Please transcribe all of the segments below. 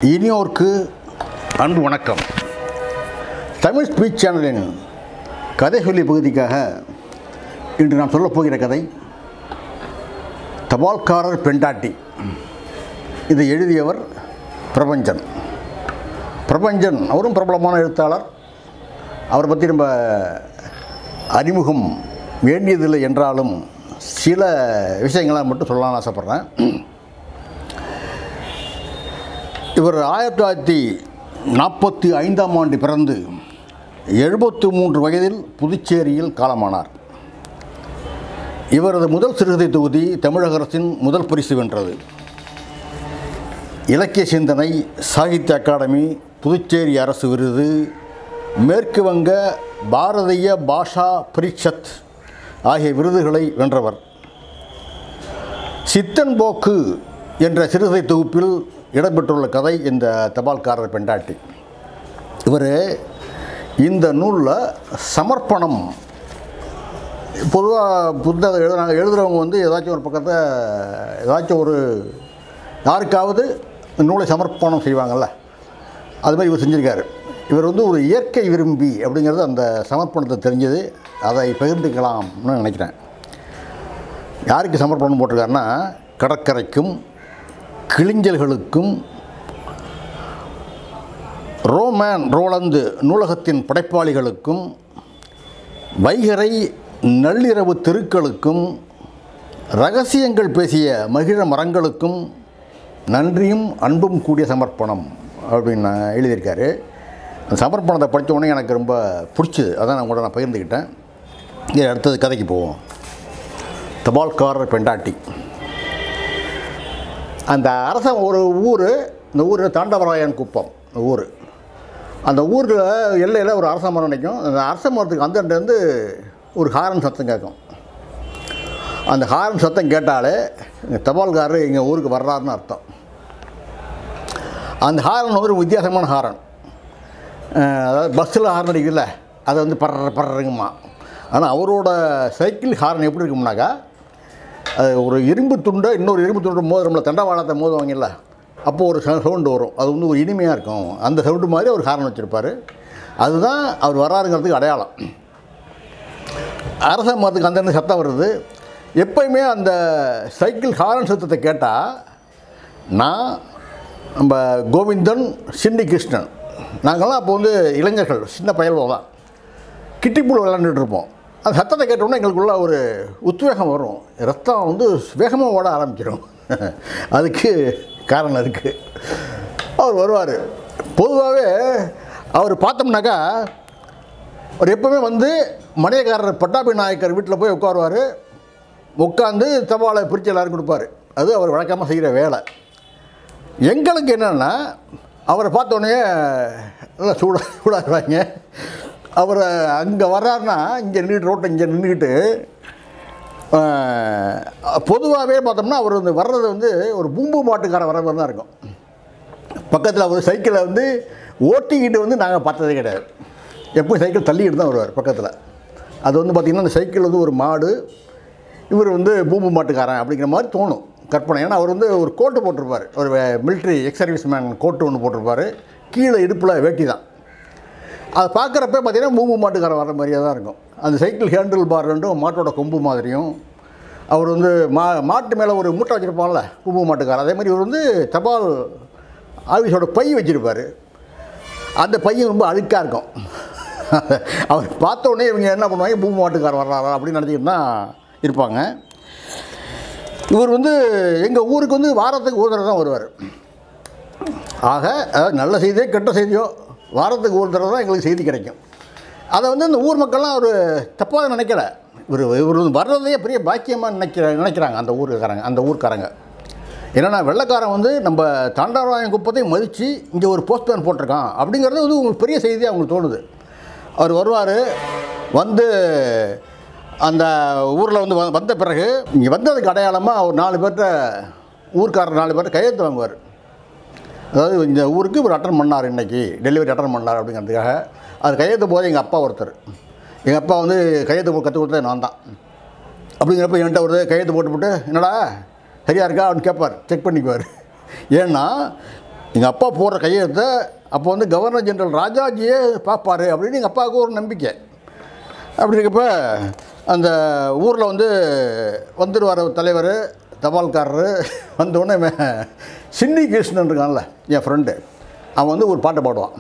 இனியோர்க்கு அன்பு வணக்கம் தமிழ் ஸ்பீச் சேனலின் கதை சொல்லி பகுதிக்காக இன்று நான் சொல்லப் போகிற கதை தபால்காரர் பெண்டாட்டி இதை எழுதியவர் பிரபஞ்சன் பிரபஞ்சன் அவரும் பிரபலமான எழுத்தாளர் அவரை பற்றி நம்ம அறிமுகம் வேண்டியதில்லை என்றாலும் சில விஷயங்களை மட்டும் சொல்லலாம்னு ஆசைப்பட்றேன் இவர் ஆயிரத்தி தொள்ளாயிரத்தி நாற்பத்தி ஐந்தாம் ஆண்டு பிறந்து எழுபத்து மூன்று வயதில் புதுச்சேரியில் காலமானார் இவரது முதல் சிறுகதை தொகுதி தமிழக அரசின் முதல் பரிசு வென்றது இலக்கிய சிந்தனை சாகித்ய அகாடமி புதுச்சேரி அரசு விருது மேற்கு வங்க பாரதிய பாஷா பரிஷத் ஆகிய விருதுகளை வென்றவர் சித்தன் போக்கு என்ற சிறுகதை தொகுப்பில் இடம்பெற்றுள்ள கதை இந்த தபால்காரர் பெண்டாட்டி இவர் இந்த நூலில் சமர்ப்பணம் பொதுவாக புத்தகம் எழுதுனாங்க எழுதுகிறவங்க வந்து ஏதாச்சும் ஒரு பக்கத்தை ஏதாச்சும் ஒரு யாருக்காவது இந்த நூலை சமர்ப்பணம் செய்வாங்கள்ல அது மாதிரி இவர் செஞ்சுருக்காரு இவர் வந்து ஒரு இயற்கை விரும்பி அப்படிங்கிறது அந்த சமர்ப்பணத்தை தெரிஞ்சது அதை பகிர்ந்துக்கலாம்னு நினைக்கிறேன் யாருக்கு சமர்ப்பணம் போட்டிருக்காருன்னா கடற்கரைக்கும் கிளிஞ்சல்களுக்கும் ரோமேன் ரோலந்து நூலகத்தின் படைப்பாளிகளுக்கும் வைகரை நள்ளிரவு தெருக்களுக்கும் ரகசியங்கள் பேசிய மகிழ மரங்களுக்கும் நன்றியும் அன்பும் கூடிய சமர்ப்பணம் அப்படின்னு எழுதியிருக்காரு அந்த சமர்ப்பணத்தை படித்த உடனே எனக்கு ரொம்ப பிடிச்சது அதான் நான் கூட நான் பகிர்ந்துக்கிட்டேன் இது அடுத்தது கதைக்கு போவோம் தபால்காரர் பெண்டாட்டி அந்த அரசன் ஒரு ஊர் இந்த ஊர் தாண்டவராயன் குப்பம் இந்த ஊர் அந்த ஊரில் எல்லையில் ஒரு அரச மரம் நிற்கும் அந்த அரச மரத்துக்கு அந்தண்டேருந்து ஒரு ஹாரன் சத்தம் கேட்கும் அந்த ஹாரன் சத்தம் கேட்டாலே தபால்காரர் எங்கள் ஊருக்கு வர்றாருன்னு அர்த்தம் அந்த ஹாரன் வந்து ஒரு வித்தியாசமான ஹாரன் அஹ் அதாவது பஸ்ஸில் ஹாரன் அடிக்குதுல்ல அது வந்து பர்ற பர்றங்குமா ஆனால் அவரோட சைக்கிள் ஹாரன் எப்படி இருக்கும்னாக்கா அது ஒரு இரும்பு துண்டை இன்னொரு இரும்பு துண்டு மோது நம்மளை தண்டவாளத்தை மோதுவாங்கல்ல அப்போ ஒரு சவுண்டு வரும் அது வந்து ஒரு இனிமையாக இருக்கும் அந்த சவுண்டு மாதிரி அவர் ஹாரன் வச்சுருப்பார் அதுதான் அவர் வராருங்கிறதுக்கு அடையாளம் அரச மரத்துக்கு அந்த சத்தம் வருது எப்பயுமே அந்த சைக்கிள் ஹாரன் சத்தத்தை கேட்டால் நான் நம்ம கோவிந்தன் சிண்டி கிருஷ்ணன் நாங்கள்லாம் அப்போ வந்து இளைஞர்கள் சின்ன பயல்வோ தான் கிட்டிப்பூல் விளாண்டுட்டு இருப்போம் அந்த சத்தத்தை கேட்டோன்னே எங்களுக்குள்ள ஒரு உத்வேகம் வரும் ரத்தம் வந்து வேகமாக ஓட ஆரம்பிச்சிடும் அதுக்கு காரணம் இருக்குது அவர் வருவார் பொதுவாகவே அவர் பார்த்தோம்னாக்கா அவர் எப்போவுமே வந்து மணியக்காரர் பட்டாபி நாயக்கர் வீட்டில் போய் உட்காருவார் உட்காந்து தபாலை பிரித்து எல்லாரும் கொடுப்பாரு அது அவர் வழக்கமாக செய்கிற வேலை எங்களுக்கு என்னென்னா அவரை பார்த்தோன்னே நல்லா சூடாக சூடாகிறாங்க அவர் அங்கே வர்றாருன்னா இங்கே நின்றுட்டு ரோட்டை இங்கே நின்றுக்கிட்டு பொதுவாகவே பார்த்தோம்னா அவர் வந்து வர்றது வந்து ஒரு பூம்பு மாட்டுக்கார வர மாதிரி தான் இருக்கும் பக்கத்தில் அவர் சைக்கிளை வந்து ஓட்டிக்கிட்டு வந்து நாங்கள் பார்த்ததே கிடையாது எப்போ சைக்கிள் தள்ளிக்கிட்டு தான் வருவார் பக்கத்தில் அது வந்து பார்த்திங்கன்னா அந்த சைக்கிள் வந்து ஒரு மாடு இவர் வந்து பூம்பு மாட்டுக்காரன் அப்படிங்கிற மாதிரி தோணும் கற்பனை ஏன்னா அவர் வந்து ஒரு கோட்டு போட்டிருப்பார் ஒரு military ex service man coat ஒன்று போட்டிருப்பார் கீழே இடுப்பில் வேட்டி தான் அதை பார்க்குறப்ப பார்த்தீங்கன்னா மூம்பு மாட்டுக்காரன் வர மாதிரியே தான் இருக்கும் அந்த சைக்கிள் ஹேண்டில் பார் ரெண்டும் மாட்டோட கொம்பு மாதிரியும் அவர் வந்து மா மாட்டு மேலே ஒரு மூட்டை வச்சுருப்பான்ல பூம்பு மாட்டுக்காரன் அதே மாதிரி இவர் வந்து தபால் ஆஃபீஸோட பை வச்சுருப்பார் அந்த பையன் ரொம்ப அழுக்காக இருக்கும் அவர் பார்த்த உடனே இவங்க என்ன பண்ணுவாங்க பூம்பு மாட்டுக்காரன் வர்றாரா அப்படின்னு நினச்சிக்கிட்டு தான் இருப்பாங்க இவர் வந்து எங்கள் ஊருக்கு வந்து வாரத்துக்கு ஒரு தடவை தான் வருவார் ஆக அதாவது நல்ல செய்தியோ கெட்ட செய்தியோ வாரத்துக்கு ஒரு தடவை தான் எங்களுக்கு செய்தி கிடைக்கும் அதை வந்து இந்த ஊர் மக்கள்லாம் ஒரு தப்பாக நினைக்கல இவர் இவர் வந்து வர்றதையே பெரிய பாக்கியமாக நினைக்கிற நினைக்கிறாங்க அந்த ஊருக்காரங்க அந்த ஊர்க்காரங்க என்னென்னா வெள்ளைக்காரன் வந்து நம்ம தாண்டாராயன் குப்பத்தையும் மதித்து இங்கே ஒரு போஸ்ட்மேன் போட்டிருக்கான் அப்படிங்கிறது வந்து உங்களுக்கு பெரிய செய்தியாக அவங்களுக்கு தோணுது அவர் வருவார் வந்து அந்த ஊரில் வந்து வ- வந்த பிறகு இங்கே வந்ததுக்கு அடையாளமாக ஒரு நாலு பேர்கிட்ட ஊர்க்காரர் நாலு பேர்ட்ட கையெழுத்து வாங்குவார் அதாவது இந்த ஊருக்கு இவர் அட்டன் பண்ணார் இன்னைக்கு டெலிவரி அட்டன் பண்ணார் அப்படிங்கிறதுக்காக அது கையெழுத்து போது எங்கள் அப்பா ஒருத்தர் எங்கள் அப்பா வந்து கையெழுத்து போட்டு கற்றுக் கொடுத்தது நான் தான் அப்படிங்கிறப்ப என்கிட்ட ஒரு கையெழுத்து போட்டு போட்டு என்னடா சரியா இருக்கா அப்படின்னு கேட்பார் செக் பண்ணிக்குவார் ஏன்னா எங்கள் அப்பா போடுற கையெழுத்தை அப்போ வந்து கவர்னர் ஜெனரல் ராஜாஜியே பார்ப்பாரு அப்படின்னு எங்கள் அப்பாவுக்கு ஒரு நம்பிக்கை அப்படி இருக்கப்ப அந்த ஊரில் வந்து வந்துடுவார் தலைவர் தபால்காரரு வந்தோடனே இவன் சின்னி கிருஷ்ணன் இருக்கான்ல என் ஃப்ரெண்டு அவன் வந்து ஒரு பாட்டை பாடுவான்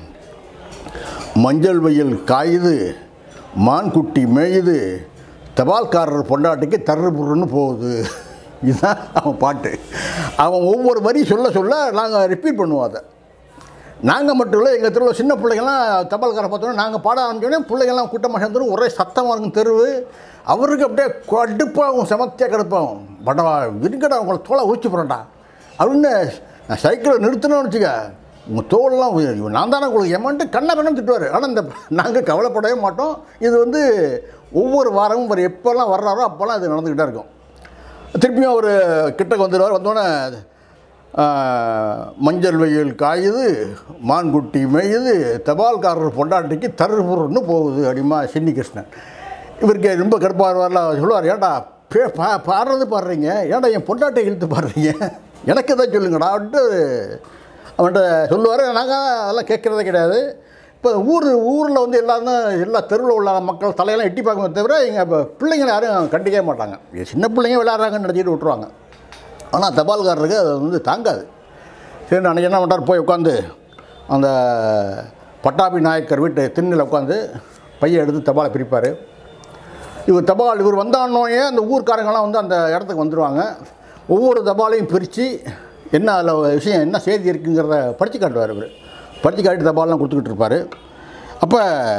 மஞ்சள் வெயில் காயுது மான்குட்டி மேயுது தபால்காரர் பொண்டாட்டிக்கு தர்றுபுருன்னு போகுது இதுதான் அவன் பாட்டு அவன் ஒவ்வொரு வரி சொல்ல சொல்ல நாங்கள் ரிப்பீட் பண்ணுவோம் அதை நாங்கள் மட்டும் இல்லை எங்கள் தெருவில் சின்ன பிள்ளைங்கள்லாம் தபால்காரை பார்த்தோன்னா நாங்கள் பாட ஆரம்பிச்சோடனே பிள்ளைங்கள்லாம் கூட்டமாக சேர்ந்துடும் ஒரே சத்தமாக இருக்கும் தெருவு அவருக்கு அப்படியே கடுப்பாகும் செமத்தியாக கடுப்பாகும் படவா இருக்கடா உங்களை தோலை ஊச்சி போகிறேன்டா அப்படின்னு நான் சைக்கிளை நிறுத்தணும்னு வச்சுக்க உங்கள் தோலெல்லாம் உ- நான் தானே உங்களுக்கு ஏமான்ட்டு கண்ணை கண்ணம் திட்டுவார் ஆனால் இந்த நாங்கள் கவலைப்படவே மாட்டோம் இது வந்து ஒவ்வொரு வாரமும் ஒரு எப்போல்லாம் வர்றாரோ அப்போல்லாம் இது நடந்துக்கிட்டே இருக்கும் திருப்பியும் அவர் கிட்டக்கு வந்துடுவார் வந்தோடனே ஆ, மஞ்சள் வெயில் காயுது மான்குட்டி மேயுது தபால்காரர் பொண்டாட்டிக்கு தருபுருன்னு போகுது அப்படிமா சின்னி கிருஷ்ணன் இவருக்கு ரொம்ப கடுப்பாக வரல சொல்லுவார் ஏன்டா பே பா பாடுறது பாடுறீங்க ஏன்டா என் பொண்டாட்டை இழுத்து பாடுறீங்க எனக்கு தான் சொல்லுங்கடா அப்படின்ட்டு அவன்கிட்ட சொல்லுவார் நாங்கள் அதெல்லாம் கேட்குறதே கிடையாது இப்போ ஊர் ஊரில் வந்து எல்லாரும் எல்லா தெருவில் உள்ள மக்கள் தலையெல்லாம் எட்டி பார்க்கணும் தவிர எங்கள் இப்போ பிள்ளைங்களை யாரும் கண்டிக்கவே மாட்டாங்க இது சின்ன பிள்ளைங்க விளையாடுறாங்கன்னு நினச்சிட்டு விட்ருவாங்க ஆனால் தபால்காரருக்கு அது வந்து தாங்காது சரி அன்றைக்கி என்ன பண்ணுறாரு போய் உட்காந்து அந்த பட்டாபி நாயக்கர் வீட்டு திண்ணில் உட்காந்து பையை எடுத்து தபாலை பிரிப்பார் இவர் தபால் இவர் வந்தானோயே அந்த ஊர்க்காரங்கெல்லாம் வந்து அந்த இடத்துக்கு வந்துடுவாங்க ஒவ்வொரு தபாலையும் பிரித்து என்ன அதில் விஷயம் என்ன செய்தி இருக்குங்கிறத படித்து காட்டுவார் இவர் படித்து காட்டி தபால்லாம் கொடுத்துக்கிட்டு இருப்பார் அப்போ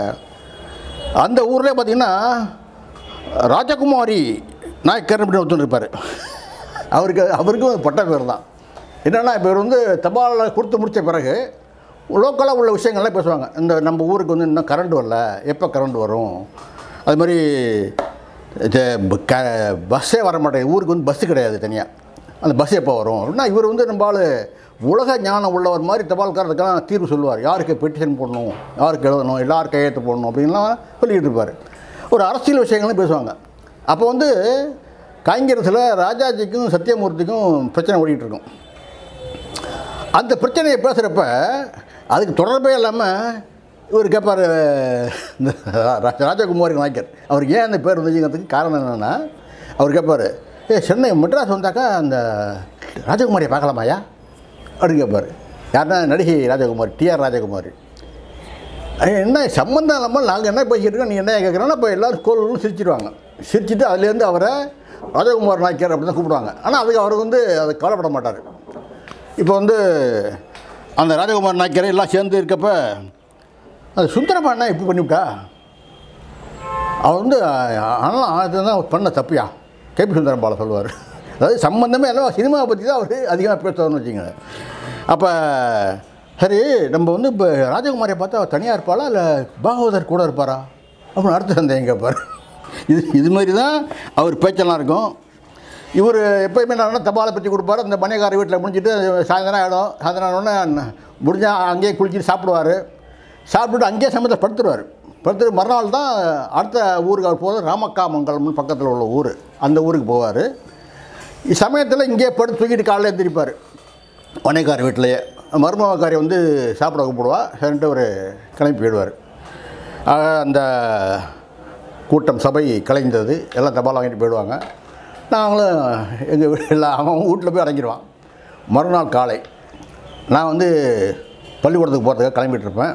அந்த ஊர்லேயே பார்த்தீங்கன்னா ராஜகுமாரி நாயக்கர் அப்படின்னு ஒருத்தர் இருப்பார் அவருக்கு அவருக்கும் அது பட்ட பேர் தான் என்னென்னா இப்போ இவர் வந்து தபாலில் கொடுத்து முடித்த பிறகு லோக்கலாக உள்ள விஷயங்கள்லாம் பேசுவாங்க இந்த நம்ம ஊருக்கு வந்து இன்னும் கரண்ட் வரல எப்போ கரண்ட் வரும் அது மாதிரி இது ப- க பஸ்ஸே வர மாட்டேங்குது ஊருக்கு வந்து பஸ்ஸு கிடையாது தனியாக அந்த பஸ் எப்போ வரும் அப்படின்னா இவர் வந்து நம்ம ஆளு உலக ஞானம் உள்ளவர் மாதிரி தபால்காரருக்கெல்லாம் தீர்வு சொல்லுவார் யாருக்கு பெட்டிஷன் போடணும் யாருக்கு எழுதணும் எல்லார் கையெழுத்து போடணும் அப்படின்லாம் சொல்லிக்கிட்டு இருப்பார் ஒரு அரசியல் விஷயங்களும் பேசுவாங்க அப்போ வந்து காங்கிரஸில் ராஜாஜிக்கும் சத்யமூர்த்திக்கும் பிரச்சனை ஓடிட்டு இருக்கும் அந்த பிரச்சனையை பேசுகிறப்ப அதுக்கு தொடர்பே இல்லாமல் இவர் கேட்பார் இந்த ரா- ராஜகுமாரி நாயக்கர் அவருக்கு ஏன் அந்த பேர் வந்துச்சுங்கிறதுக்கு காரணம் என்னென்னா அவர் கேட்பார் ஏ சென்னை மெட்ராஸ் வந்தாக்கா அந்த ராஜகுமாரியை பார்க்கலாமாயா அப்படின்னு கேட்பார் யாருன்னா நடிகை ராஜகுமாரி டிஆர் ராஜகுமாரி ஐயா, என்ன சம்மந்தம் இல்லாமல் நாங்கள் என்ன பேசிகிட்டு இருக்கோம் நீ என்ன கேட்குறோன்னா இப்போ எல்லோரும் கோல்னு சிரிச்சிடுவாங்க சிரிச்சிட்டு அதுலேருந்து அவரை ராஜகுமார் நாய்க்கர் அப்படி தான் கூப்பிடுவாங்க ஆனால் அதுக்கு அவர் வந்து அதை கவலைப்பட மாட்டார் இப்போ வந்து அந்த ராஜகுமார் நாய்க்கரை எல்லாம் சேர்ந்து இருக்கப்ப அது சுந்தரமா என்ன இப்படி பண்ணிவிட்டா அவர் வந்து ஆனால் அதுதான் பண்ண தப்பியா கேபி சுந்தரம்பாலை சொல்லுவார் அதாவது சம்மந்தமே எல்லாம் சினிமாவை பற்றி தான் அவர் அதிகமாக பேசுவார்னு வச்சுங்க அப்போ சரி நம்ம வந்து இப்போ ராஜகுமாரியை பார்த்தா அவர் தனியாக இருப்பாளா இல்லை பாகவதர் கூட இருப்பாரா அப்படின்னு அடுத்த சந்தேகம் கேட்பார் இது இது மாதிரி தான் அவர் பேச்செல்லாம் இருக்கும் இவர் எப்போயுமே நான் தபாலை பற்றி கொடுப்பாரு அந்த மணியக்கார வீட்டில் முடிஞ்சிட்டு சாயந்தரம் ஆகிடும் சாயந்தரம் ஆனோடனே முடிஞ்சால் அங்கேயே குளிச்சுட்டு சாப்பிடுவார் சாப்பிட்டுட்டு அங்கேயே சமயத்தில் படுத்துருவார் படுத்துட்டு மறுநாள் தான் அடுத்த ஊருக்கு அவர் போகிறது ராமக்காமங்கலம்னு பக்கத்தில் உள்ள ஊர் அந்த ஊருக்கு போவார் சமயத்தில் இங்கேயே படுத்து தூக்கிட்டு காலையில் எழுந்திரிப்பார் மனைக்கார வீட்டிலேயே மருமகாரி வந்து சாப்பிட கூப்பிடுவா சரின்ட்டு ஒரு கிளம்பி போயிடுவார் ஆக அந்த கூட்டம் சபை கலைந்தது எல்லாம் தபால் வாங்கிட்டு போயிடுவாங்க நாங்களும் எங்கள் வீட்டில் அவன் வீட்டில் போய் அடங்கிடுவான் மறுநாள் காலை நான் வந்து பள்ளிக்கூடத்துக்கு போகிறதுக்காக கிளம்பிட்டு இருப்பேன்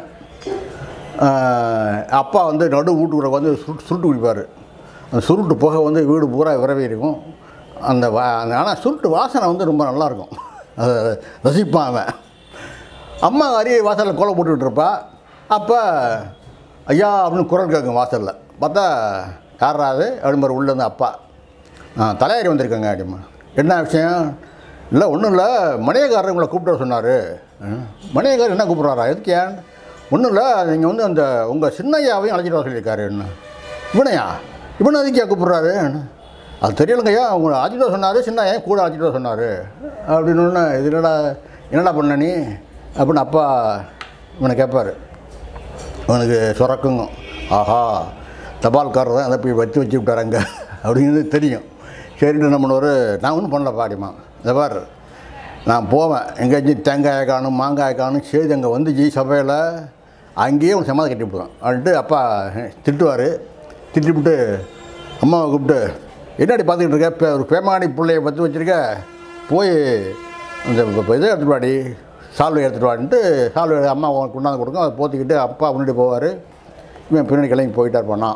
ஆஹ் அப்பா வந்து நடு வீட்டுக்குள்ள வந்து சுருட்டு சுருட்டு குடிப்பார் அந்த சுருட்டு புகை வந்து வீடு பூரா விரவி இருக்கும் அந்த வா ஆனால் சுருட்டு வாசனை வந்து ரொம்ப நல்லாயிருக்கும் அதை ரசிப்பான் அவன் அம்மா அரி வாசலில் கோலம் போட்டுக்கிட்டு இருப்பா அப்போ ஐயா அப்படின்னு குரல் கேட்கும் வாசலில் பார்த்தா யாரா அது அப்படிம்பார் உள்ளேருந்து அப்பா ஆ தலையாரி வந்திருக்கேங்க அப்படிமா என்ன விஷயம் இல்லை ஒன்றும் இல்லை மணியக்காரர் உங்களை கூப்பிட்டு வர சொன்னார் மணியக்காரர் என்ன கூப்பிட்றாரா எதுக்கு ஏன் ஒன்றும் இல்லை நீங்கள் வந்து அந்த உங்கள் சின்னையாவையும் அழைச்சிட்டு வர சொல்லியிருக்காரு என்ன இவனையா இவனை எதுக்கியா கூப்பிட்றாரு அது தெரியலங்கய்யா உங்களை அழைச்சிட்டு வர சொன்னார் சின்ன ஏன் கூட அழைச்சிட்டு வர சொன்னார் அப்படின்னு ஒன்று இது என்னடா என்னடா பண்ண நீ அப்படின்னு அப்பா இவனை கேட்பார் அவனுக்கு சுரக்குங்க ஆஹா தபால்காரர் தான் அதை போய் வச்சு வச்சு விட்டாராங்க அப்படிங்கிறது தெரியும் சரிட்டு என்ன பண்ணுவார் நான் ஒன்றும் பண்ணல பாடிமா இந்த பார் நான் போவேன் எங்கேயாச்சும் தேங்காயை காணும் மாங்காயை காணும் செய்தி அங்கே வந்துச்சு சபையில் அங்கேயே ஒரு சமாதி கட்டி விடுவேன் அப்படின்ட்டு அப்பா திட்டுவார் திட்டிவிட்டு அம்மாவை கூப்பிட்டு என்னடி பார்த்துக்கிட்டு இருக்க இப்போ ஒரு பேமாடி பிள்ளைய பற்றி வச்சுருக்க போய் அந்த இப்போ இதை எடுத்துட்டு வாடி சால்வை எடுத்துட்டு வாடின்ட்டு சால்வை அம்மா உனக்கு கொண்டாந்து கொடுக்கும் அதை போத்திக்கிட்டு அப்பா முன்னாடி போவார் இவன் பின்னாடி கிளம்பி போயிட்டா இருப்பானா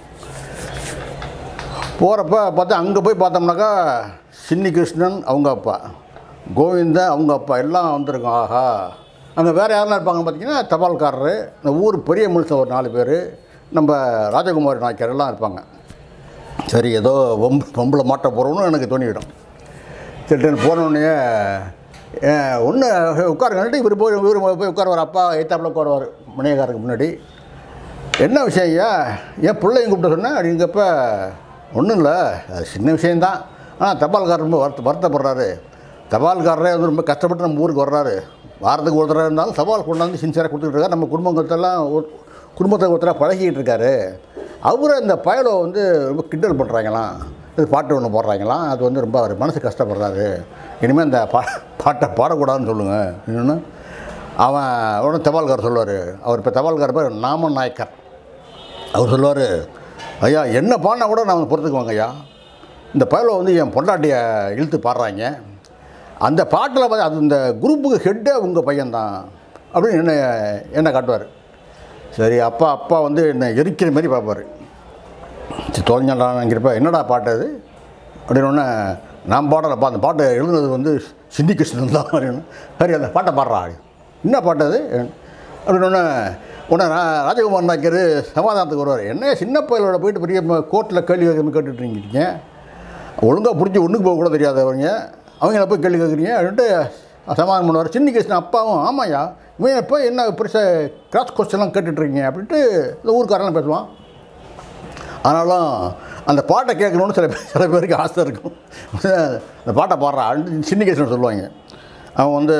போகிறப்ப பார்த்தா அங்கே போய் பார்த்தோம்னாக்கா சின்னி கிருஷ்ணன் அவங்க அப்பா கோவிந்தன் அவங்க அப்பா எல்லாம் வந்திருக்கோம் ஆஹா அங்கே வேறு யாரெல்லாம் இருப்பாங்க பார்த்தீங்கன்னா தபால்காரரு இந்த ஊர் பெரிய மனுஷன் ஒரு நாலு பேர் நம்ம ராஜகுமாரி நாய்க்கர் எல்லாம் இருப்பாங்க சரி ஏதோ வம்பு வம்பில் மாட்ட போகிறோம்னு எனக்கு தோணிவிடும் சரி போனோடனே ஒன்று உட்காருங்கன்ட்டு இவர் போய் இவர் போய் உட்காருவார் அப்பா எய்த்தாப்பில் உட்காருவார் மணியக்காரருக்கு முன்னாடி என்ன விஷயம் ஐயா ஏன் பிள்ளையும் கூப்பிட்டு சொன்னேன் அப்படிங்கப்ப ஒன்றும் இல்லை அது சின்ன விஷயந்தான் ஆனால் தபால்காரர் ரொம்ப வருத்த வருத்தப்படுறாரு தபால்காரரே வந்து ரொம்ப கஷ்டப்பட்டு நம்ம ஊருக்கு வர்றாரு வாரத்துக்கு ஒரு தடவை இருந்தாலும் தபால் கொண்டாந்து சின்சியராக கொடுத்துட்டு இருக்காரு நம்ம குடும்பத்தெல்லாம் ஒரு- குடும்பத்தை ஒருத்தராக பழகிட்டு இருக்காரு அவரை இந்த பயலை வந்து ரொம்ப கிண்டல் பண்ணுறாங்களாம் இது பாட்டு ஒன்று போடுறாங்களாம் அது வந்து ரொம்ப அவர் மனசு கஷ்டப்படுறாரு இனிமேல் இந்த பா பாட்டை பாடக்கூடாதுன்னு சொல்லுங்கள் இன்னொன்று அவன் உடனே தபால்கார் சொல்லுவார் அவர் இப்போ தபால்கார் பேர் நாமன் நாயக்கர் அவர் சொல்லுவார் ஐயா என்ன பாடினா கூட நான் பொறுத்துக்குவாங்க ஐயா இந்த பயலை வந்து என் பொண்டாட்டியை இழுத்து பாடுறாங்க அந்த பாட்டில் பார்த்து அது இந்த குரூப்புக்கு ஹெட்டே உங்கள் பையன்தான் அப்படின்னு என்ன என்ன காட்டுவார் சரி அப்பா அப்பா வந்து என்னை எரிக்கிற மாதிரி பார்ப்பார் சரி தொலைஞ்சாண்டாங்கிறப்ப என்னடா பாட்டு அது அப்படின்னு ஒன்று நான் பாடலப்பா அந்த பாட்டை எழுதுனது வந்து சிந்தி கிருஷ்ணன் தான் அப்படின்னு சரி அந்த பாட்டை பாடுறா என்ன பாட்டு அது அப்படின்னு ஒன்று உடனே ரா- ராஜகுமார் நாயக்கர் சமாதானத்துக்கு வருவார் என்ன சின்ன பயலோட போயிட்டு பெரிய கோர்ட்டில் கேள்வி கேட்க கேட்டுட்டு இருக்கீங்க ஒழுங்காக பிடிச்சி ஒன்றுக்கு போக கூட தெரியாதவங்க அவங்கள போய் கேள்வி கேட்குறீங்க அப்படின்ட்டு சமாதானம் பண்ணுவார் சின்ன கிருஷ்ணன் அப்பாவும் ஆமாய்யா இவன் எப்போ என்ன பெருசாக கிராஸ் கொஸ்டின்லாம் கேட்டுட்ருக்கீங்க அப்படின்ட்டு இந்த ஊருக்காரெல்லாம் பேசுவான் ஆனாலும் அந்த பாட்டை கேட்கணுன்னு சில பேர் சில பேருக்கு ஆசை இருக்கும் அந்த பாட்டை பாடுறா சின்ன கிருஷ்ணன் சொல்லுவாங்க அவன் வந்து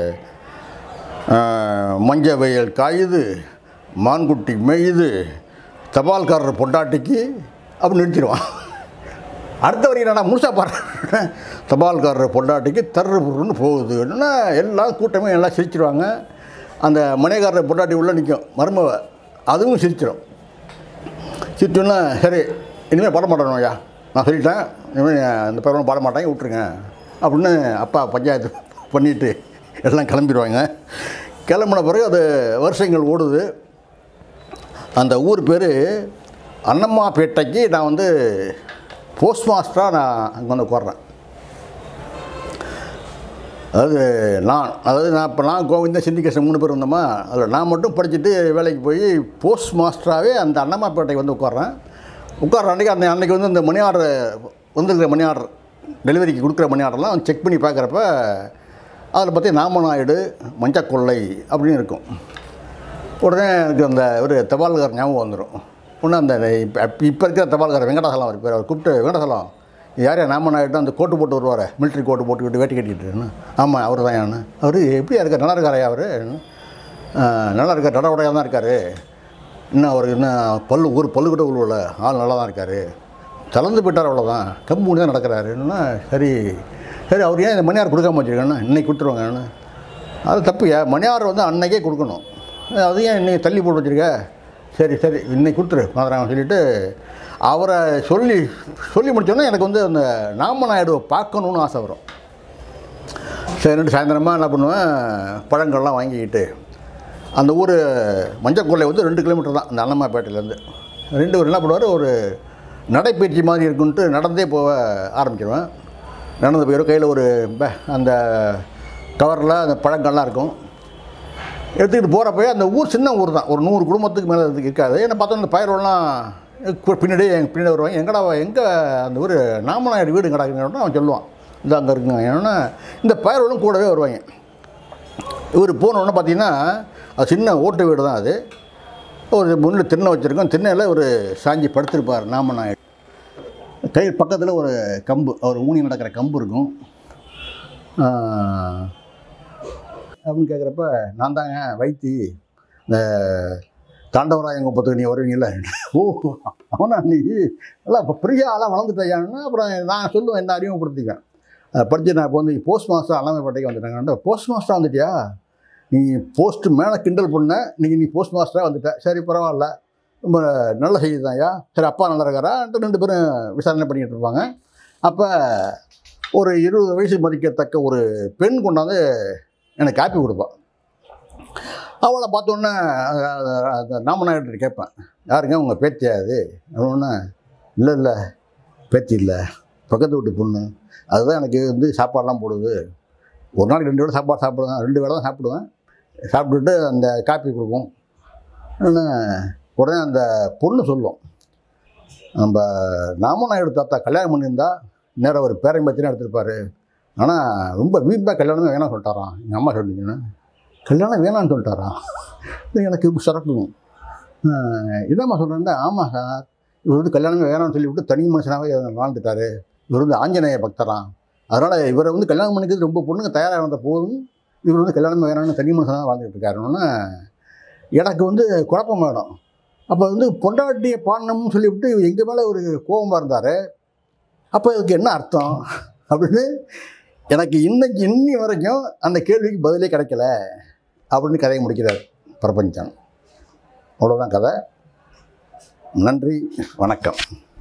ஆஹ், மஞ்ச வெயில் காயுது மான்குட்டி மேயுது தபால்காரர் பொண்டாட்டிக்கு அப்படின்னு நிறுத்திடுவான் அடுத்த வரைக்கும் என்னடா முழுசா பாடுறேன் தபால்காரர் பொண்டாட்டிக்கு தர்ரு புருன்னு போகுது அப்படின்னா எல்லாம் கூட்டமே எல்லாம் சிரிச்சிருவாங்க அந்த மனைகாரர் பொண்டாட்டி உள்ளே நிற்கும் மருமவ அதுவும் சிரிச்சிடும் சிரிச்சோன்னா சரி இனிமேல் பாட மாட்டேன் ஐயா நான் சொல்லிட்டேன் இனிமேல் இந்த பருவம் பாட மாட்டாங்க விட்ருங்க அப்படின்னு அப்பா பஞ்சாயத்து பண்ணிட்டு எல்லாம் கிளம்பிடுவாங்க கிளம்புன பிறகு அது வருஷங்கள் ஓடுது அந்த ஊர் பேர் அன்னம்மாப்பேட்டைக்கு நான் வந்து போஸ்ட் மாஸ்டராக நான் அங்கே வந்து உட்கார்றேன் அதாவது நான் அதாவது நான் இப்போ நான் கோவிந்த சிந்திகேசன் மூணு பேர் இருந்தோமா அதில் நான் மட்டும் படிச்சுட்டு வேலைக்கு போய் போஸ்ட் மாஸ்டராகவே அந்த அன்னம்மாப்பேட்டைக்கு வந்து உட்கார்றேன் உட்கார்ற அன்றைக்கி அந்த அன்றைக்கி வந்து இந்த மணி ஆர்டர் வந்துருக்கிற மணி ஆர்டர் டெலிவரிக்கு கொடுக்குற மணி ஆர்டர்லாம் செக் பண்ணி பார்க்குறப்ப அதில் பார்த்தி நாமநாயுடு மஞ்சக்கொள்ளை அப்படின்னு இருக்கும் உடனே எனக்கு அந்த ஒரு தபால்கார் ஞாபகம் வந்துடும் ஒன்று அந்த இப்போ இப்போ இருக்கிற தபால்கார் வெங்கடாசலம் அவர் பேர் அவர் கூப்பிட்டு வெங்கடாசலம் யார் யார் நாம நாயிட்டு அந்த கோட்டு போட்டு வருவார் மிலிட்ரி கோட்டு போட்டுக்கிட்டு வேட்டி கட்டிக்கிட்டு ஆமாம் அவர் தான் யான்னு அவர் எப்படியா இருக்கார் நல்லா இருக்காரையா அவர் நல்லா இருக்கார் நடவடையாக தான் இருக்கார் இன்னும் அவர் இன்னும் பல்லு ஒரு பல்லு கூட உள்ள ஆள் நல்லா தான் இருக்கார் தளர்ந்து போயிட்டார் அவ்வளோதான் கம்பு தான் நடக்கிறாரு என்னன்னா சரி சரி அவர் ஏன் இந்த மணியார் கொடுக்காம வச்சுருக்கேன்னா இன்னைக்கு கொடுத்துருவாங்கன்னு அது தப்புயா மணியார் வந்து அன்னைக்கே கொடுக்கணும் அது ஏன் இன்னைக்கு தள்ளி போட்டு வச்சுருக்க சரி சரி இன்னைக்கு கொடுத்துரு மாதிரிங்க சொல்லிவிட்டு அவரை சொல்லி சொல்லி முடிச்சோன்னே எனக்கு வந்து அந்த நாமநாயுடுவை பார்க்கணுன்னு ஆசை வரும் சரின்ட்டு சாயந்தரமாக என்ன பண்ணுவேன் பழங்கள்லாம் வாங்கிக்கிட்டு அந்த ஊர் மஞ்சக்கொள்ளை வந்து ரெண்டு கிலோமீட்டர் தான் அந்த அன்னம்மாப்பேட்டையிலேருந்து ரெண்டு பேர் என்ன பண்ணுவார் ஒரு நடைப்பயிற்சி மாதிரி இருக்குன்ட்டு நடந்தே போக ஆரம்பிச்சிருவேன் நடந்து போயிடும் கையில் ஒரு பே- அந்த கவரில் அந்த பழங்கள்லாம் இருக்கும் எடுத்துக்கிட்டு போகிறப்பவே அந்த ஊர் சின்ன ஊர் தான் ஒரு நூறு குடும்பத்துக்கு மேலே இதுக்கு இருக்காது என்ன பார்த்தோம் அந்த பயிரெல்லாம் பின்னாடியே எங்கள் பின்னாடி வருவாங்க எங்கடா எங்கே அந்த ஊர் நாமநாயுடு வீடு கிடக்குங்கன்னா அவன் சொல்லுவான் இந்த அங்கே இருக்குங்க ஏன்னா இந்த பயிர்களும் கூடவே வருவாங்க இவர் போனோடனே பார்த்தீங்கன்னா அது சின்ன ஓட்டு வீடு தான் அது ஒரு முன்னில் திண்ணை வச்சுருக்கோம் திண்ணையில் ஒரு சாஞ்சி படுத்திருப்பார் நாமநாயுடு கை பக்கத்தில் ஒரு கம்பு அவர் ஊனி நடக்கிற கம்பு இருக்கும் ஆஹ், அப்படின்னு கேட்குறப்ப நான் தாங்க வைத்தி இந்த தாண்டவராயங்க பத்துக்கு நீ வருவீங்கல்ல ஓ அவனா நீ எல்லாம் இப்போ பெரிய ஆளாக வளர்ந்துட்டாயான்னா அப்புறம் நான் சொல்லுவேன் என்ன அறிமுகப்படுத்திக்குவேன் அதை படித்து நான் இப்போ வந்து போஸ்ட் மாஸ்டர் அண்ணாமலைப்பேட்டைக்கு வந்துட்டாங்க போஸ்ட் மாஸ்டராக வந்துட்டியா நீ போஸ்ட் மேலே கிண்டல் பண்ண நீங்கள் நீ போஸ்ட் மாஸ்டராக வந்துட்ட சரி பரவாயில்ல ரொம்ப நல்ல செய்தி தான்யா சரி அப்பா நல்லா இருக்காரான்ட்டு ரெண்டு பேரும் விசாரணை பண்ணிக்கிட்டு இருப்பாங்க அப்போ ஒரு இருபது வயசு மதிக்கத்தக்க ஒரு பெண் கொண்டாந்து எனக்கு காப்பி கொடுப்பாள் அவளை பார்த்தோன்னே அந்த நாமநாயகர்கிட்ட கேட்பேன் யாருங்க உங்கள் பேத்தியா அது ஒன்று இல்லை இல்லை பேத்தி இல்லை பக்கத்து வீட்டு பொண்ணு அதுதான் எனக்கு வந்து சாப்பாடெலாம் போடுது ஒரு நாளைக்கு ரெண்டு வேளை சாப்பாடு சாப்பிடுவேன் ரெண்டு வேளை தான் சாப்பிடுவேன் சாப்பிட்டுட்டு அந்த காப்பி கொடுக்கும் உடனே உடனே அந்த பொண்ணு சொல்லும் நம்ம நாமநாயுடு தாத்தா கல்யாணம் பண்ணியிருந்தா நேரம் ஒரு பேரை பற்றினா எடுத்திருப்பாரு ஆனால் ரொம்ப வீம்பாக கல்யாணமே வேணாம்னு சொல்லிட்டாராம் எங்கள் அம்மா சொன்னீங்கன்னா கல்யாணம் வேணாம்னு சொல்லிட்டாராம் இது எனக்கு சிறக்கும் இதாம்மா சொல்கிறேன் ஆமாம் சார் இவர் வந்து கல்யாணமே வேணாம்னு சொல்லிவிட்டு தனி மனுஷனாகவே வாழ்ந்துட்டாரு இவர் வந்து ஆஞ்சநேய பக்தராம் அதனால் இவரை வந்து கல்யாணம் பண்ணிக்கிறது ரொம்ப பொண்ணுங்க தயாராக வந்த போதும் இவர் வந்து கல்யாணமே வேணாம்னு தனி மனுஷனாக வாழ்ந்துட்டு இருக்காருன்னு எனக்கு வந்து குழப்பம் வேணும் அப்போ வந்து பொண்டாட்டியை பாடணும்னு சொல்லிவிட்டு எங்கள் மேலே ஒரு கோபமாக இருந்தார் அப்போ இதுக்கு என்ன அர்த்தம் அப்படின்னு எனக்கு இன்னைக்கு இன்னி வரைக்கும் அந்த கேள்விக்கு பதிலே கிடைக்கல அப்படின்னு கதையை முடிக்கிறார் பிரபஞ்சன் அவ்வளோதான் கதை நன்றி வணக்கம்